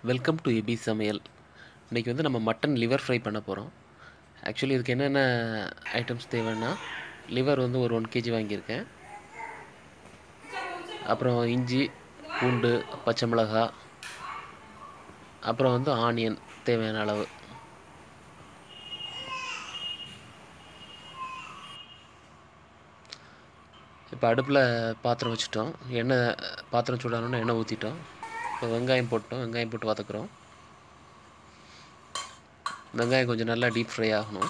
welcome to எபி சமையல் இன்றைக்கி வந்து நம்ம மட்டன் லிவர் ஃப்ரை பண்ண போகிறோம் ஆக்சுவலி இதுக்கு என்னென்ன ஐட்டம்ஸ் தேவைன்னா லிவர் வந்து ஒரு ஒன் கேஜி வாங்கியிருக்கேன் அப்புறம் இஞ்சி பூண்டு பச்சை மிளகாய் அப்புறம் வந்து ஆனியன் தேவையான அளவு இப்போ அடுப்பில் பாத்திரம் வச்சுட்டோம் எண்ணெய் பாத்திரம் சூடானோன்னு எண்ணெய் ஊற்றிட்டோம் இப்போ வெங்காயம் போட்டோம் வெங்காயம் போட்டு வதக்குறோம் வெங்காயம் கொஞ்சம் நல்லா டீப் ஃப்ரை ஆகணும்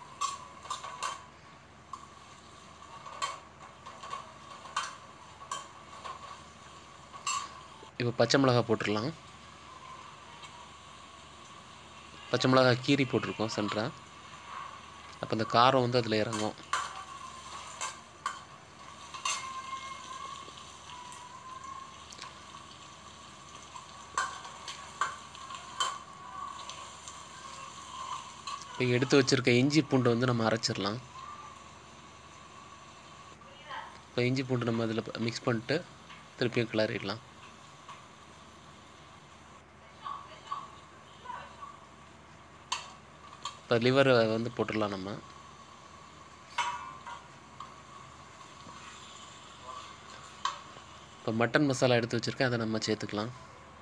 இப்போ பச்சை மிளகாய் போட்டுடலாம் பச்சை மிளகாய் கீரி போட்டிருக்கோம் சென்ட்ரா அப்போ அந்த காரம் வந்து அதில் இறங்கும் இப்போ எடுத்து வச்சுருக்க இஞ்சி பூண்டை வந்து நம்ம அரைச்சிடலாம் இப்போ இஞ்சி பூண்டு நம்ம அதில் மிக்ஸ் பண்ணிட்டு திருப்பியும் கிளறிடலாம் இப்போ லிவரை வந்து போட்டுடலாம் நம்ம இப்போ மட்டன் மசாலா எடுத்து வச்சுருக்கேன் அதை நம்ம சேர்த்துக்கலாம்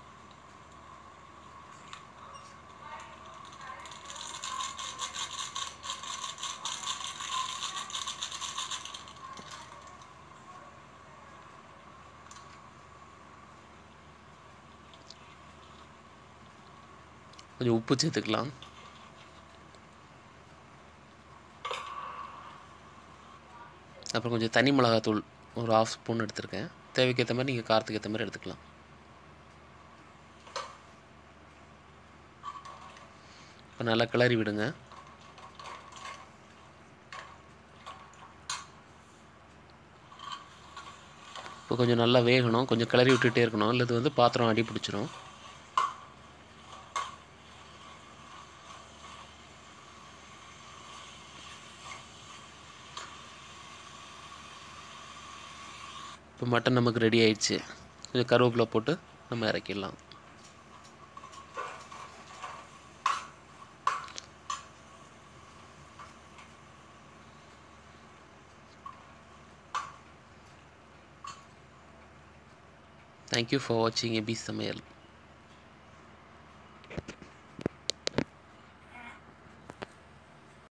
கொஞ்சம் உப்பு சேர்த்துக்கலாம் அப்புறம் கொஞ்சம் தனி மிளகாத்தூள் ஒரு ஆஃப் ஸ்பூன் எடுத்திருக்கேன் தேவைக்கு ஏற்ற மாதிரி நீங்கள் காரத்துக்கு ஏற்ற மாதிரி எடுத்துக்கலாம் இப்போ நல்லா கிளறி விடுங்க இப்போ கொஞ்சம் நல்லா வேகணும் கொஞ்சம் கிளறி விட்டுகிட்டே இருக்கணும் இல்லை இது வந்து பாத்திரம் அடி பிடிச்சிரும் இப்போ மட்டன் நமக்கு ரெடி ஆயிடுச்சு கொஞ்சம் கருவேப்பிலை போட்டு நம்ம இறக்கிடலாம் தேங்க்யூ ஃபார் வாட்சிங் எபி சமையல்